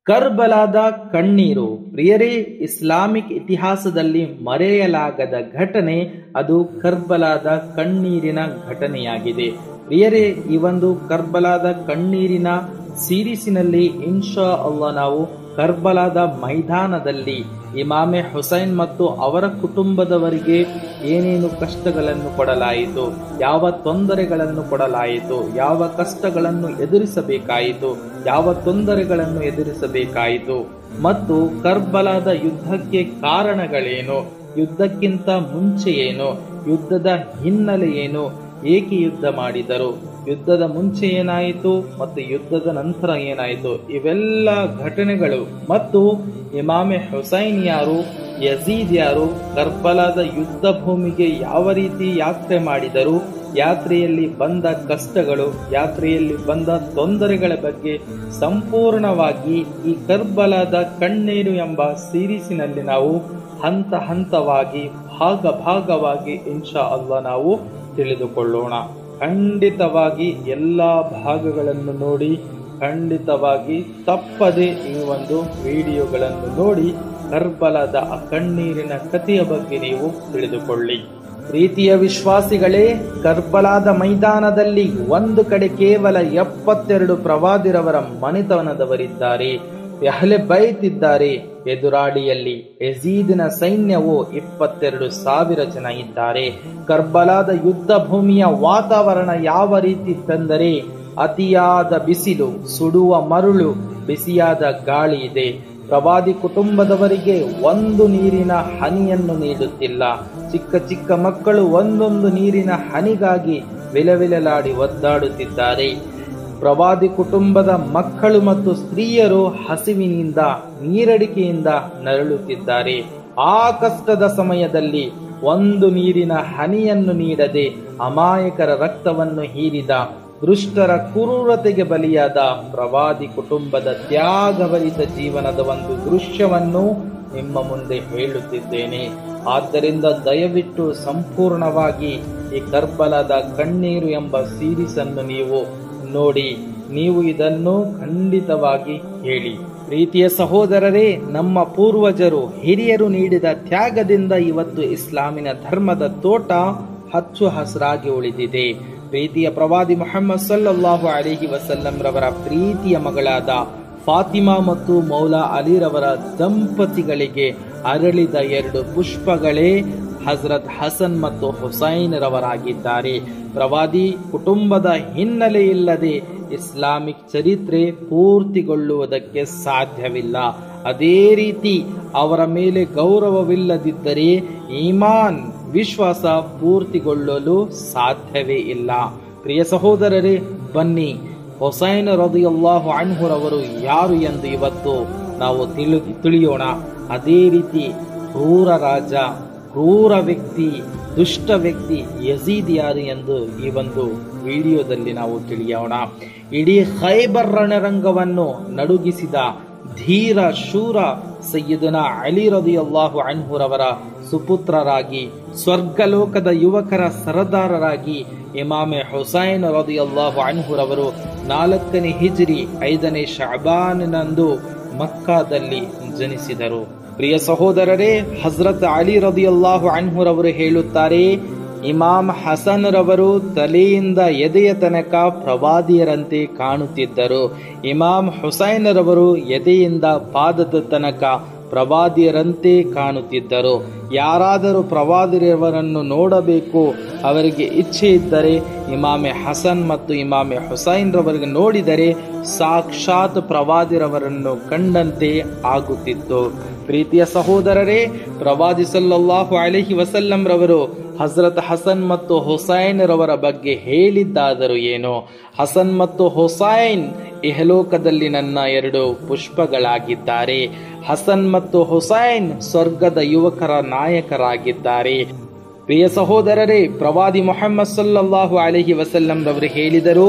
ಕರ್ಬಲಾದ ಕಣ್ಣೀರು ಪ್ರಿಯರೇ ಇಸ್ಲಾಮಿಕ್ ಇತಿಹಾಸದಲ್ಲಿ ಮರೆಯಲಾಗದ ಘಟನೆ ಅದು ಕರ್ಬಲಾದ ಕಣ್ಣೀರಿನ ಘಟನೆಯಾಗಿದೆ ಪ್ರಿಯರೇ ಈ ಒಂದು ಕರ್ಬಲಾದ ಕಣ್ಣೀರಿನ ಸೀರೀಸಿನಲ್ಲಿ ಇನ್ಶಾ ಅಲ್ಲ ನಾವು ಕರ್ಬಲಾದ ಮೈದಾನದಲ್ಲಿ ಇಮಾಮೆ ಹುಸೈನ್ ಮತ್ತು ಅವರ ಕುಟುಂಬದವರಿಗೆ ಏನೇನು ಕಷ್ಟಗಳನ್ನು ಕೊಡಲಾಯಿತು ಯಾವ ತೊಂದರೆಗಳನ್ನು ಕೊಡಲಾಯಿತು ಯಾವ ಕಷ್ಟಗಳನ್ನು ಎದುರಿಸಬೇಕಾಯಿತು ಯಾವ ತೊಂದರೆಗಳನ್ನು ಎದುರಿಸಬೇಕಾಯಿತು ಮತ್ತು ಕರ್ಬಲಾದ ಯುದ್ಧಕ್ಕೆ ಕಾರಣಗಳೇನು ಯುದ್ಧಕ್ಕಿಂತ ಮುಂಚೆ ಏನು ಯುದ್ಧದ ಹಿನ್ನೆಲೆ ಏನು ಏಕೆ ಯುದ್ಧ ಮಾಡಿದರು ಯುದ್ಧದ ಮುಂಚೆ ಏನಾಯಿತು ಮತ್ತು ಯುದ್ಧದ ನಂತರ ಏನಾಯಿತು ಇವೆಲ್ಲ ಘಟನೆಗಳು ಮತ್ತು ಇಮಾಮೆ ಹುಸೈನ್ ಯಾರು ಯಜೀದ್ ಯಾರು ಕರ್ಬಲಾದ ಯುದ್ಧ ಭೂಮಿಗೆ ಯಾವ ರೀತಿ ಯಾತ್ರೆ ಮಾಡಿದರು ಯಾತ್ರೆಯಲ್ಲಿ ಬಂದ ಕಷ್ಟಗಳು ಯಾತ್ರೆಯಲ್ಲಿ ಬಂದ ತೊಂದರೆಗಳ ಬಗ್ಗೆ ಸಂಪೂರ್ಣವಾಗಿ ಈ ಕರ್ಬಲಾದ ಕಣ್ಣೀರು ಎಂಬ ಸೀರೀಸಿನಲ್ಲಿ ನಾವು ಹಂತ ಹಂತವಾಗಿ ಭಾಗ ಭಾಗವಾಗಿ ಇನ್ಶಾ ಅಲ್ವಾ ನಾವು ತಿಳಿದುಕೊಳ್ಳೋಣ ಖಂಡಿತವಾಗಿ ಎಲ್ಲ ಭಾಗಗಳನ್ನು ನೋಡಿ ಖಂಡಿತವಾಗಿ ತಪ್ಪದೆ ಈ ಒಂದು ವಿಡಿಯೋಗಳನ್ನು ನೋಡಿ ಕರ್ಬಲದ ಆ ಕಣ್ಣೀರಿನ ಕಥೆಯ ಬಗ್ಗೆ ನೀವು ತಿಳಿದುಕೊಳ್ಳಿ ಪ್ರೀತಿಯ ವಿಶ್ವಾಸಿಗಳೇ ಕರ್ಬಲಾದ ಮೈದಾನದಲ್ಲಿ ಒಂದು ಕಡೆ ಕೇವಲ ಎಪ್ಪತ್ತೆರಡು ಪ್ರವಾದಿರವರ ಮನೆತನದವರಿದ್ದಾರೆ ಅಹ್ಲೆ ಬೈತ್ ಇದ್ದಾರೆ ಎದುರಾಳಿಯಲ್ಲಿ ಎಜೀದಿನ ಸೈನ್ಯವು ಇಪ್ಪತ್ತೆರಡು ಸಾವಿರ ಜನ ಇದ್ದಾರೆ ಕರ್ಬಲಾದ ಯುದ್ಧ ಭೂಮಿಯ ವಾತಾವರಣ ಯಾವ ರೀತಿ ತಂದರೆ ಅತಿಯಾದ ಬಿಸಿಲು ಸುಡುವ ಮರುಳು ಬಿಸಿಯಾದ ಗಾಳಿ ಇದೆ ಪ್ರವಾದಿ ಕುಟುಂಬದವರಿಗೆ ಒಂದು ನೀರಿನ ಹನಿಯನ್ನು ನೀಡುತ್ತಿಲ್ಲ ಚಿಕ್ಕ ಚಿಕ್ಕ ಮಕ್ಕಳು ಒಂದೊಂದು ನೀರಿನ ಹನಿಗಾಗಿ ವಿಲವಿಲಲಾಡಿ ಒದ್ದಾಡುತ್ತಿದ್ದಾರೆ ಪ್ರವಾದಿ ಕುಟುಂಬದ ಮಕ್ಕಳು ಮತ್ತು ಸ್ತ್ರೀಯರು ಹಸಿವಿನಿಂದ ನೀರಡಿಕೆಯಿಂದ ನರಳುತ್ತಿದ್ದಾರೆ ಆ ಕಷ್ಟದ ಸಮಯದಲ್ಲಿ ಒಂದು ನೀರಿನ ಹನಿಯನ್ನು ನೀಡದೆ ಅಮಾಯಕರ ರಕ್ತವನ್ನು ಹೀರಿದ ದುಷ್ಟರ ಕ್ರೂರತೆಗೆ ಬಲಿಯಾದ ಪ್ರವಾದಿ ಕುಟುಂಬದ ತ್ಯಾಗಭರಿತ ಜೀವನದ ಒಂದು ದೃಶ್ಯವನ್ನು ನಿಮ್ಮ ಮುಂದೆ ಹೇಳುತ್ತಿದ್ದೇನೆ ಆದ್ದರಿಂದ ದಯವಿಟ್ಟು ಸಂಪೂರ್ಣವಾಗಿ ಈ ಕರ್ಬಲದ ಕಣ್ಣೀರು ಎಂಬ ಸೀರೀಸ್ ಅನ್ನು ನೀವು ನೋಡಿ ನೀವು ಇದನ್ನು ಖಂಡಿತವಾಗಿ ಹೇಳಿ ಪ್ರೀತಿಯ ಸಹೋದರರೇ ನಮ್ಮ ಪೂರ್ವಜರು ಹಿರಿಯರು ನೀಡಿದ ತ್ಯಾಗದಿಂದ ಇವತ್ತು ಇಸ್ಲಾಮಿನ ಧರ್ಮದ ತೋಟ ಹಚ್ಚು ಹಸಿರಾಗಿ ಉಳಿದಿದೆ ಪ್ರೀತಿಯ ಪ್ರವಾದಿ ಮೊಹಮ್ಮದ್ ಸಲ್ಲಲ್ಲಾಹು ಅಲಿಹಿ ವಸಲ್ಲಂ ರವರ ಪ್ರೀತಿಯ ಮಗಳಾದ ಫಾತಿಮಾ ಮತ್ತು ಮೌಲಾ ಅಲಿರವರ ದಂಪತಿಗಳಿಗೆ ಅರಳಿದ ಎರಡು ಪುಷ್ಪಗಳೇ ಹಜರತ್ ಹಸನ್ ಮತ್ತು ಹುಸೈನ್ ರವರಾಗಿದ್ದಾರೆ ಪ್ರವಾದಿ ಕುಟುಂಬದ ಹಿನ್ನೆಲೆ ಇಲ್ಲದೆ ಇಸ್ಲಾಮಿಕ್ ಚರಿತ್ರೆ ಪೂರ್ತಿಗೊಳ್ಳುವುದಕ್ಕೆ ಸಾಧ್ಯವಿಲ್ಲ ಅದೇ ರೀತಿ ಅವರ ಮೇಲೆ ಗೌರವವಿಲ್ಲದಿದ್ದರೆ ಈಮಾನ್ ವಿಶ್ವಾಸ ಪೂರ್ತಿಗೊಳ್ಳಲು ಸಾಧ್ಯವೇ ಇಲ್ಲ ಪ್ರಿಯ ಸಹೋದರರೇ ಬನ್ನಿ ಹೊಸೈನ್ ರದಿಯಲ್ಲಾಹು ಅನ್ಹುರವರು ಯಾರು ಎಂದು ಇವತ್ತು ನಾವು ತಿಳಿ ತಿಳಿಯೋಣ ಅದೇ ರೀತಿ ಕ್ರೂರ ರಾಜ ಕ್ರೂರ ವ್ಯಕ್ತಿ ದುಷ್ಟ ವ್ಯಕ್ತಿ ಯಜೀದ್ ಯಾರು ಎಂದು ಈ ಒಂದು ವಿಡಿಯೋದಲ್ಲಿ ನಾವು ತಿಳಿಯೋಣ ಇಡೀ ಖೈಬರ್ ರಣರಂಗವನ್ನು ನಡುಗಿಸಿದ ಧೀರ ಶೂರ ಸಯ್ಯದನ ಅಲಿ ರದಿಯಲ್ಲಾಹು ಅನ್ಹುರವರ ಸುಪುತ್ರರಾಗಿ ಸ್ವರ್ಗಲೋಕದ ಯುವಕರ ಸರದಾರರಾಗಿ ಇಮಾಮೆ ಹುಸೈನ್ ರದಿಯಲ್ಲಾಹು ಅನ್ಹುರವರು ನಾಲ್ಕನೇ ಹಿಜ್ರಿ ಐದನೇ ಶಅಬಾನಿನಂದು ಮಕ್ಕಾದಲ್ಲಿ ಜನಿಸಿದರು ಪ್ರಿಯ ಸಹೋದರರೇ ಹಜರತ್ ಅಲಿ ರದಿಯಲ್ಲಾಹು ಅನ್ಹುರವರು ಹೇಳುತ್ತಾರೆ ಇಮಾಮ್ ಹಸನ್ ರವರು ತಲೆಯಿಂದ ಎದೆಯ ತನಕ ಪ್ರವಾದಿಯರಂತೆ ಕಾಣುತ್ತಿದ್ದರು ಇಮಾಮ್ ಹುಸೈನ್ ರವರು ಎದೆಯಿಂದ ಪಾದದ ತನಕ ಪ್ರವಾದಿಯರಂತೆ ಕಾಣುತ್ತಿದ್ದರು ಯಾರಾದರೂ ಪ್ರವಾದಿಯವರನ್ನು ನೋಡಬೇಕು ಅವರಿಗೆ ಇಚ್ಛೆ ಇದ್ದರೆ ಇಮಾಮೆ ಹಸನ್ ಮತ್ತು ಇಮಾಮೆ ಹುಸೈನ್ ರವರಿಗೆ ನೋಡಿದರೆ ಸಾಕ್ಷಾತ್ ಪ್ರವಾದಿರವರನ್ನು ಕಂಡಂತೆ ಆಗುತ್ತಿತ್ತು ಪ್ರೀತಿಯ ಸಹೋದರರೇ ಪ್ರವಾದಿ ಸಲ್ಲಲ್ಲಾಹು ಅಲಹಿ ವಸಲ್ಲಂ ರವರು ಹಜರತ್ ಹಸನ್ ಮತ್ತು ಹುಸೈನ್ ರವರ ಬಗ್ಗೆ ಹೇಳಿದ್ದಾದರೂ ಏನು ಹಸನ್ ಮತ್ತು ಹುಸೈನ್ ಇಹಲೋಕದಲ್ಲಿ ನನ್ನ ಎರಡು ಪುಷ್ಪಗಳಾಗಿದ್ದಾರೆ ಹಸನ್ ಮತ್ತು ಹುಸೈನ್ ಸ್ವರ್ಗದ ಯುವಕರ ನಾಯಕರಾಗಿದ್ದಾರೆ ಪ್ರಿಯ ಸಹೋದರರೇ ಪ್ರವಾದಿ ಮೊಹಮ್ಮದ್ ಸಲ್ಲಲ್ಲಾಹು ಅಲಹಿ ವಸಲ್ಲಂ ರವರು ಹೇಳಿದರು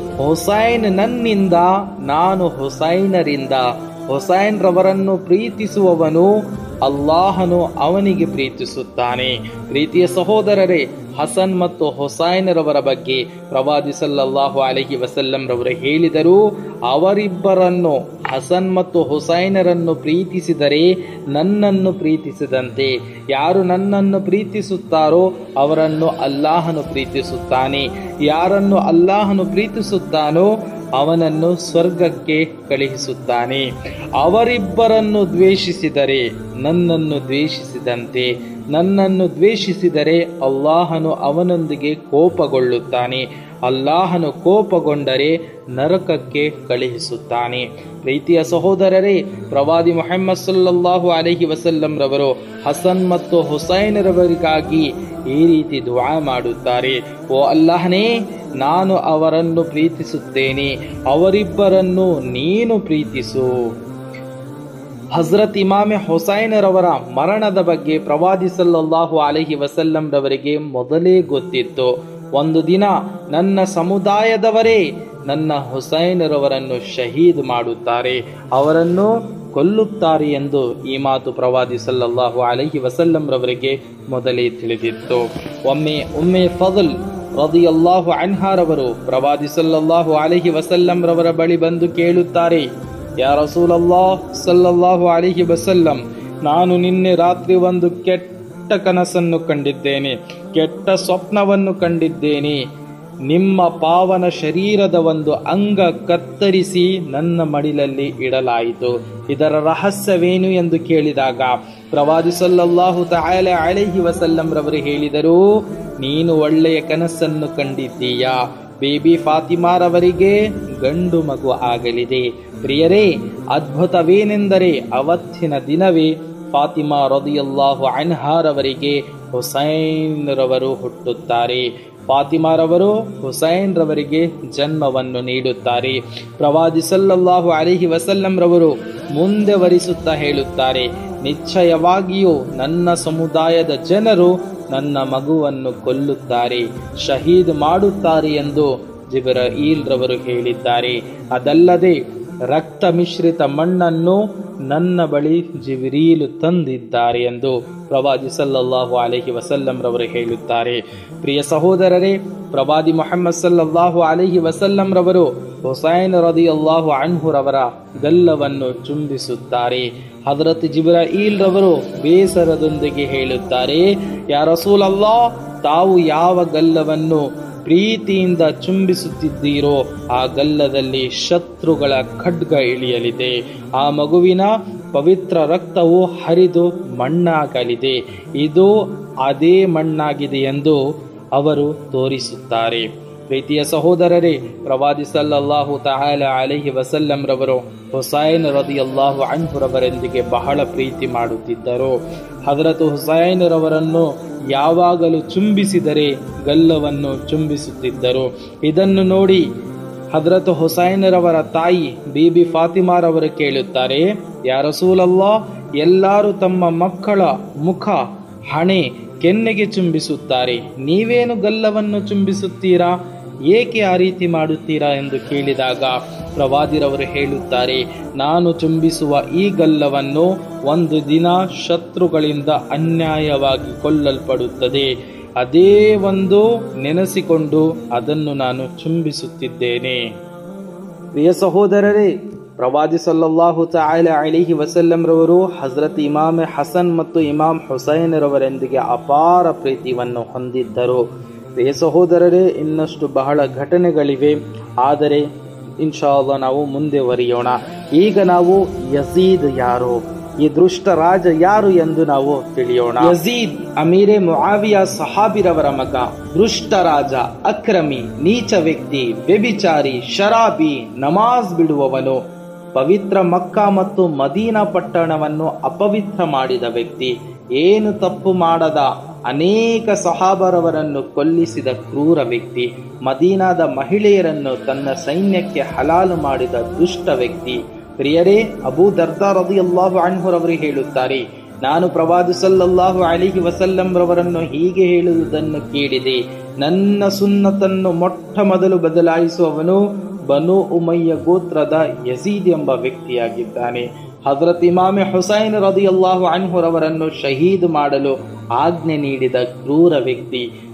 ಹುಸೈನ್ ನನ್ನಿಂದ ನಾನು ಹುಸೈನರಿಂದ ಹುಸೈನ್ ರವರನ್ನು ಪ್ರೀತಿಸುವವನು ಅಲ್ಲಾಹನು ಅವನಿಗೆ ಪ್ರೀತಿಸುತ್ತಾನೆ ಪ್ರೀತಿಯ ಸಹೋದರರೇ ಹಸನ್ ಮತ್ತು ಹೊಸೈನರವರ ಬಗ್ಗೆ ಪ್ರವಾದಿ ಸಲ್ಲಲ್ಲಾಹು ಅಲಹಿ ವಸಲ್ಲಂ ರವರು ಹೇಳಿದರು ಅವರಿಬ್ಬರನ್ನು ಹಸನ್ ಮತ್ತು ಹುಸೈನರನ್ನು ಪ್ರೀತಿಸಿದರೆ ನನ್ನನ್ನು ಪ್ರೀತಿಸಿದಂತೆ ಯಾರು ನನ್ನನ್ನು ಪ್ರೀತಿಸುತ್ತಾರೋ ಅವರನ್ನು ಅಲ್ಲಾಹನು ಪ್ರೀತಿಸುತ್ತಾನೆ ಯಾರನ್ನು ಅಲ್ಲಾಹನು ಪ್ರೀತಿಸುತ್ತಾನೋ ಅವನನ್ನು ಸ್ವರ್ಗಕ್ಕೆ ಕಳುಹಿಸುತ್ತಾನೆ ಅವರಿಬ್ಬರನ್ನು ದ್ವೇಷಿಸಿದರೆ ನನ್ನನ್ನು ದ್ವೇಷಿಸಿದಂತೆ ನನ್ನನ್ನು ದ್ವೇಷಿಸಿದರೆ ಅಲ್ಲಾಹನು ಅವನೊಂದಿಗೆ ಕೋಪಗೊಳ್ಳುತ್ತಾನೆ ಅಲ್ಲಾಹನು ಕೋಪಗೊಂಡರೆ ನರಕಕ್ಕೆ ಕಳುಹಿಸುತ್ತಾನೆ ಪ್ರೀತಿಯ ಸಹೋದರರೇ ಪ್ರವಾದಿ ಮೊಹಮ್ಮದ್ ಸಲ್ಲಲ್ಲಾಹು ಅಲಹಿ ವಸಲ್ಲಂ ರವರು ಹಸನ್ ಮತ್ತು ಹುಸೈನರವರಿಗಾಗಿ ಈ ರೀತಿ ದುವಾ ಮಾಡುತ್ತಾರೆ ಓ ಅಲ್ಲಾಹನೇ ನಾನು ಅವರನ್ನು ಪ್ರೀತಿಸುತ್ತೇನೆ ಅವರಿಬ್ಬರನ್ನು ನೀನು ಪ್ರೀತಿಸು ಹಜ್ರತ್ ಇಮಾಮೆ ಹುಸೈನರವರ ಮರಣದ ಬಗ್ಗೆ ಪ್ರವಾದಿ ಸಲ್ಲಲ್ಲಾಹು ಅಲಹಿ ವಸಲ್ಲಂ ರವರಿಗೆ ಮೊದಲೇ ಗೊತ್ತಿತ್ತು ಒಂದು ದಿನ ನನ್ನ ಸಮುದಾಯದವರೇ ನನ್ನ ಹುಸೈನರವರನ್ನು ಶಹೀದ್ ಮಾಡುತ್ತಾರೆ ಅವರನ್ನು ಕೊಲ್ಲುತ್ತಾರೆ ಎಂದು ಈ ಮಾತು ಪ್ರವಾದಿ ಸಲ್ಲಲ್ಲಾಹು ಅಲಹಿ ವಸಲ್ಲಂ ರವರಿಗೆ ಮೊದಲೇ ತಿಳಿದಿತ್ತು ಒಮ್ಮೆ ಒಮ್ಮೆ ಫದಲ್ ರದಿಯಲ್ಲಾಹು ಅನ್ಹಾರವರು ಪ್ರವಾದಿ ಸಲ್ಲಲ್ಲಾಹು ಅಲಹಿ ವಸಲ್ಲಂ ರವರ ಬಳಿ ಬಂದು ಕೇಳುತ್ತಾರೆ ಯಾ ರಸೂಲಲ್ಲಾಹ್ ಸಲ್ಲಲ್ಲಾಹು ಅಲಿಹಿ ವಸಲ್ಲಂ ನಾನು ನಿನ್ನೆ ರಾತ್ರಿ ಒಂದು ಕೆಟ್ಟ ಕನಸನ್ನು ಕಂಡಿದ್ದೇನೆ ಕೆಟ್ಟ ಸ್ವಪ್ನವನ್ನು ಕಂಡಿದ್ದೇನೆ ನಿಮ್ಮ ಪಾವನ ಶರೀರದ ಒಂದು ಅಂಗ ಕತ್ತರಿಸಿ ನನ್ನ ಮಡಿಲಲ್ಲಿ ಇಡಲಾಯಿತು ಇದರ ರಹಸ್ಯವೇನು ಎಂದು ಕೇಳಿದಾಗ ಪ್ರವಾದಿ ಸಲ್ಲಲ್ಲಾಹು ತಆಲ ಅಲೈಹಿ ವಸಲ್ಲಂ ರವರು ಹೇಳಿದರು ನೀನು ಒಳ್ಳೆಯ ಕನಸನ್ನು ಕಂಡಿದ್ದೀಯಾ ಬೇಬಿ ಫಾತಿಮಾರವರಿಗೆ ಗಂಡು ಮಗು ಆಗಲಿದೆ ಪ್ರಿಯರೇ ಅದ್ಭುತವೇನೆಂದರೆ ಅವತ್ತಿನ ದಿನವೇ ಫಾತಿಮಾ ರದಿಯಲ್ಲಾಹು ಅನ್ಹಾರವರಿಗೆ ಹುಸೈನ್ ರವರು ಹುಟ್ಟುತ್ತಾರೆ ಫಾತಿಮಾರವರು ಹುಸೈನ್ ರವರಿಗೆ ಜನ್ಮವನ್ನು ನೀಡುತ್ತಾರೆ ಪ್ರವಾದಿ ಸಲ್ಲಲ್ಲಾಹು ಅಲಿಹಿ ವಸಲ್ಲಂ ರವರು ಮುಂದೆ ವರಿಸುತ್ತಾ ಹೇಳುತ್ತಾರೆ ನಿಶ್ಚಯವಾಗಿಯೂ ನನ್ನ ಸಮುದಾಯದ ಜನರು ನನ್ನ ಮಗುವನ್ನು ಕೊಲ್ಲುತ್ತಾರೆ ಶಹೀದ್ ಮಾಡುತ್ತಾರೆ ಎಂದು ಜಿಬರ ಈಲ್ ರವರು ಹೇಳಿದ್ದಾರೆ ಅದಲ್ಲದೆ ರಕ್ತ ಮಿಶ್ರಿತ ಮಣ್ಣನ್ನು ನನ್ನ ಬಳಿ ಜಿಬಿರೀಲು ತಂದಿದ್ದಾರೆ ಎಂದು ಪ್ರವಾದಿ ಸಲ್ಲಲ್ಲಾಹು ಅಲಹಿ ವಸಲ್ಲಂ ರವರು ಹೇಳುತ್ತಾರೆ ಪ್ರಿಯ ಸಹೋದರರೇ ಪ್ರವಾದಿ ಮೊಹಮ್ಮದ್ ಸಲ್ಲಲ್ಲಾಹು ಅಲಹಿ ವಸಲ್ಲಂ ರವರು ಹುಸೈನ್ ರದಿ ಅಲ್ಲಾಹು ಅನ್ಹುರವರ ಗಲ್ಲವನ್ನು ಚುಂಬಿಸುತ್ತಾರೆ ಹಜರತ್ ಜಿಬ್ರ ಈಲ್ ರವರು ಬೇಸರದೊಂದಿಗೆ ಹೇಳುತ್ತಾರೆ ಯಾ ರಸೂಲ್ ಅಲ್ಲಾ ತಾವು ಯಾವ ಗಲ್ಲವನ್ನು ಪ್ರೀತಿಯಿಂದ ಚುಂಬಿಸುತ್ತಿದ್ದೀರೋ ಆ ಗಲ್ಲದಲ್ಲಿ ಶತ್ರುಗಳ ಖಡ್ಗ ಇಳಿಯಲಿದೆ ಆ ಮಗುವಿನ ಪವಿತ್ರ ರಕ್ತವು ಹರಿದು ಮಣ್ಣಾಗಲಿದೆ ಇದು ಅದೇ ಮಣ್ಣಾಗಿದೆ ಎಂದು ಅವರು ತೋರಿಸುತ್ತಾರೆ ಪ್ರೀತಿಯ ಸಹೋದರರೇ ಪ್ರವಾದಿ ಸಲ್ಲಲ್ಲಾಹು ತಹಾಲ ಅಲಹಿ ವಸಲ್ಲಂ ರವರು ಹುಸೈನ್ ರದಿಯಲ್ಲಾಹು ಅನ್ಹುರವರೊಂದಿಗೆ ಬಹಳ ಪ್ರೀತಿ ಮಾಡುತ್ತಿದ್ದರು ಹಜರತ್ ಹುಸೈನ್ ರವರನ್ನು ಯಾವಾಗಲೂ ಚುಂಬಿಸಿದರೆ ಗಲ್ಲವನ್ನು ಚುಂಬಿಸುತ್ತಿದ್ದರು ಇದನ್ನು ನೋಡಿ ಹಜರತ್ ಹುಸೈನರವರ ತಾಯಿ ಬೀಬಿ ಫಾತಿಮಾರವರು ಕೇಳುತ್ತಾರೆ ಯಾ ರಸೂಲಲ್ಲಾ ಎಲ್ಲರೂ ತಮ್ಮ ಮಕ್ಕಳ ಮುಖ ಹಣೆ ಕೆನ್ನೆಗೆ ಚುಂಬಿಸುತ್ತಾರೆ ನೀವೇನು ಗಲ್ಲವನ್ನು ಚುಂಬಿಸುತ್ತೀರಾ ಏಕೆ ಆ ರೀತಿ ಮಾಡುತ್ತೀರಾ ಎಂದು ಕೇಳಿದಾಗ ಪ್ರವಾದಿರವರು ಹೇಳುತ್ತಾರೆ ನಾನು ಚುಂಬಿಸುವ ಈ ಗಲ್ಲವನ್ನು ಒಂದು ದಿನ ಶತ್ರುಗಳಿಂದ ಅನ್ಯಾಯವಾಗಿ ಕೊಲ್ಲಲ್ಪಡುತ್ತದೆ ಅದೇ ಒಂದು ನೆನೆಸಿಕೊಂಡು ಅದನ್ನು ನಾನು ಚುಂಬಿಸುತ್ತಿದ್ದೇನೆ ಪ್ರಿಯ ಸಹೋದರರೇ ಪ್ರವಾದಿ ಸಲ್ಲಲ್ಲಾಹು ತಾಲ ಅಲಿಹಿ ವಸಲ್ಲಂ ರವರು ಹಜರತ್ ಇಮಾಮ್ ಹಸನ್ ಮತ್ತು ಇಮಾಮ್ ಹುಸೈನ್ ರವರೊಂದಿಗೆ ಅಪಾರ ಪ್ರೀತಿಯನ್ನು ಹೊಂದಿದ್ದರು ಪ್ರಿಯ ಸಹೋದರರೇ ಇನ್ನಷ್ಟು ಬಹಳ ಘಟನೆಗಳಿವೆ ಆದರೆ ಇನ್ಶಾಲ್ಲ ನಾವು ಮುಂದೆ ವರಿಯೋಣ ಈಗ ನಾವು ಯಜೀದ್ ಯಾರು ಈ ದೃಷ್ಟ ರಾಜ ಯಾರು ಎಂದು ನಾವು ತಿಳಿಯೋಣ ಯಜೀದ್ ಅಮೀರೆ ಮುಆವಿಯ ಸಹಾಬಿರವರ ಮಗ ದೃಷ್ಟ ರಾಜ ಅಕ್ರಮಿ ನೀಚ ವ್ಯಕ್ತಿ ವ್ಯಭಿಚಾರಿ ಶರಾಬಿ ನಮಾಜ್ ಬಿಡುವವನು ಪವಿತ್ರ ಮಕ್ಕಾ ಮತ್ತು ಮದೀನಾ ಪಟ್ಟಣವನ್ನು ಅಪವಿತ್ರ ಮಾಡಿದ ವ್ಯಕ್ತಿ ಏನು ತಪ್ಪು ಮಾಡದ ಅನೇಕ ಸಹಾಬರವರನ್ನು ಕೊಲ್ಲಿಸಿದ ಕ್ರೂರ ವ್ಯಕ್ತಿ ಮದೀನಾದ ಮಹಿಳೆಯರನ್ನು ತನ್ನ ಸೈನ್ಯಕ್ಕೆ ಹಲಾಲು ಮಾಡಿದ ದುಷ್ಟ ವ್ಯಕ್ತಿ ಪ್ರಿಯರೇ ಅಬೂ ದರ್ದಾ ರದಿಯಲ್ಲಾಹು ಅನ್ಹುರವರು ಹೇಳುತ್ತಾರೆ ನಾನು ಪ್ರವಾದಿ ಸಲ್ಲಲ್ಲಾಹು ಅಲಿಹಿ ವಸಲ್ಲಂ ರವರನ್ನು ಹೀಗೆ ಹೇಳುವುದನ್ನು ಕೇಳಿದೆ ನನ್ನ ಸುನ್ನತನ್ನು ಮೊಟ್ಟ ಮೊದಲು ಬದಲಾಯಿಸುವವನು ಬನು ಉಮಯ್ಯ ಗೋತ್ರದ ಯಜೀದ್ ಎಂಬ ವ್ಯಕ್ತಿಯಾಗಿದ್ದಾನೆ ಹಜರತ್ ಇಮಾಮೆ ಹುಸೈನ್ ರದಿಯಲ್ಲಾಹು ಅನ್ಹುರವರನ್ನು ಶಹೀದ್ ಮಾಡಲು ಆಜ್ಞೆ ನೀಡಿದ ಕ್ರೂರ ವ್ಯಕ್ತಿ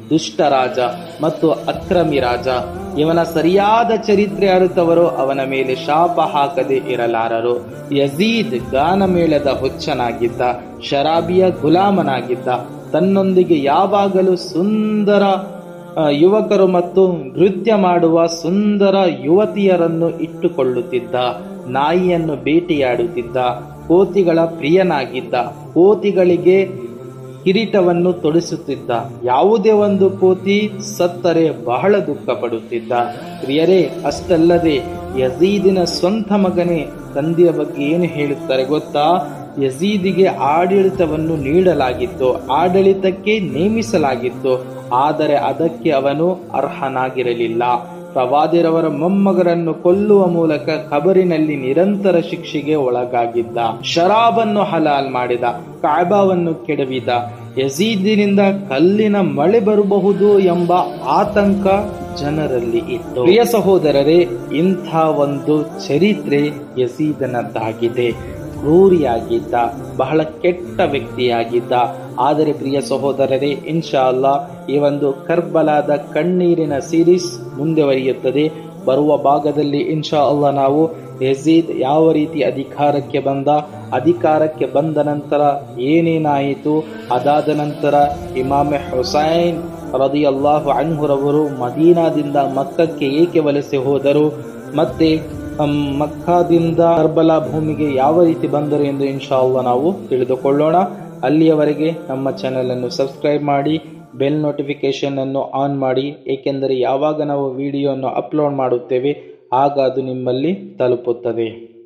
ದುಷ್ಟ ರಾಜ ಮತ್ತು ಅಕ್ರಮಿ ರಾಜ ಇವನ ಸರಿಯಾದ ಚರಿತ್ರೆ ಅರಿತವರು ಅವನ ಮೇಲೆ ಶಾಪ ಹಾಕದೆ ಇರಲಾರರು ಯಜೀದ್ ಗಾನಮೇಳದ ಹುಚ್ಚನಾಗಿದ್ದ ಶರಾಬಿಯ ಗುಲಾಮನಾಗಿದ್ದ ತನ್ನೊಂದಿಗೆ ಯಾವಾಗಲೂ ಸುಂದರ ಆ, ಯುವಕರು ಮತ್ತು ನೃತ್ಯ ಮಾಡುವ ಸುಂದರ ಯುವತಿಯರನ್ನು ಇಟ್ಟುಕೊಳ್ಳುತ್ತಿದ್ದ ನಾಯಿಯನ್ನು ಬೇಟೆಯಾಡುತ್ತಿದ್ದ ಕೋತಿಗಳ ಪ್ರಿಯನಾಗಿದ್ದ ಕೋತಿಗಳಿಗೆ ಕಿರೀಟವನ್ನು ತೊಡಿಸುತ್ತಿದ್ದ ಯಾವುದೇ ಒಂದು ಕೋತಿ ಸತ್ತರೆ ಬಹಳ ದುಃಖ ಪಡುತ್ತಿದ್ದ ಪ್ರಿಯರೇ ಅಷ್ಟಲ್ಲದೆ ಯಜೀದಿನ ಸ್ವಂತ ಮಗನೇ ತಂದೆಯ ಬಗ್ಗೆ ಏನು ಹೇಳುತ್ತಾರೆ ಗೊತ್ತಾ ಯಜೀದಿಗೆ ಆಡಳಿತವನ್ನು ನೀಡಲಾಗಿತ್ತು ಆಡಳಿತಕ್ಕೆ ನೇಮಿಸಲಾಗಿತ್ತು ಆದರೆ ಅದಕ್ಕೆ ಅವನು ಅರ್ಹನಾಗಿರಲಿಲ್ಲ ಪ್ರವಾದಿರವರ ಮೊಮ್ಮಗರನ್ನು ಕೊಲ್ಲುವ ಮೂಲಕ ಖಬರಿನಲ್ಲಿ ನಿರಂತರ ಶಿಕ್ಷೆಗೆ ಒಳಗಾಗಿದ್ದ ಶರಾಬನ್ನು ಹಲಾಲ್ ಮಾಡಿದ ಕಾಬಾವನ್ನು ಕೆಡವಿದ ಯಜೀದಿನಿಂದ ಕಲ್ಲಿನ ಮಳೆ ಬರಬಹುದು ಎಂಬ ಆತಂಕ ಜನರಲ್ಲಿ ಇತ್ತು ಪ್ರಿಯ ಸಹೋದರರೇ ಇಂಥ ಒಂದು ಚರಿತ್ರೆ ಯಸೀದನದ್ದಾಗಿದೆ ಕ್ರೂರಿಯಾಗಿದ್ದ ಬಹಳ ಕೆಟ್ಟ ವ್ಯಕ್ತಿಯಾಗಿದ್ದ ಆದರೆ ಪ್ರಿಯ ಸಹೋದರರೇ ಇನ್ಶಾ ಅಲ್ಲಾ ಈ ಒಂದು ಕರ್ಬಲಾದ ಕಣ್ಣೀರಿನ ಸೀರೀಸ್ ಮುಂದುವರಿಯುತ್ತದೆ ಬರುವ ಭಾಗದಲ್ಲಿ ಇನ್ಶಾ ಅಲ್ಲಾ ನಾವು ಯಜೀದ್ ಯಾವ ರೀತಿ ಅಧಿಕಾರಕ್ಕೆ ಬಂದ ಅಧಿಕಾರಕ್ಕೆ ಬಂದ ನಂತರ ಏನೇನಾಯಿತು ಅದಾದ ನಂತರ ಇಮಾಮೆ ಹುಸೈನ್ ರದಿ ಅಲ್ಲಾಹು ಅನ್ಹುರವರು ಮದೀನಾದಿಂದ ಮಕ್ಕಕ್ಕೆ ಏಕೆ ವಲಸೆ ಹೋದರು ಮತ್ತೆ ಹಮ್, ಮಕ್ಕಾದಿಂದ ಕರ್ಬಲಾ ಭೂಮಿಗೆ ಯಾವ ರೀತಿ ಬಂದರು ಎಂದು ಇನ್ಶಾ ಅಲ್ಲಾ ನಾವು ತಿಳಿದುಕೊಳ್ಳೋಣ ಅಲ್ಲಿಯವರೆಗೆ ನಮ್ಮ ಚಾನೆಲ್ ಅನ್ನು ಸಬ್ಸ್ಕ್ರೈಬ್ ಮಾಡಿ ಬೆಲ್ ನೋಟಿಫಿಕೇಶನ್ ಅನ್ನು ಆನ್ ಮಾಡಿ ಏಕೆಂದರೆ ಯಾವಾಗ ನಾವು ವಿಡಿಯೋವನ್ನು ಅಪ್ಲೋಡ್ ಮಾಡುತ್ತೇವೆ ಆಗ ಅದು ನಿಮ್ಮಲ್ಲಿ ತಲುಪುತ್ತದೆ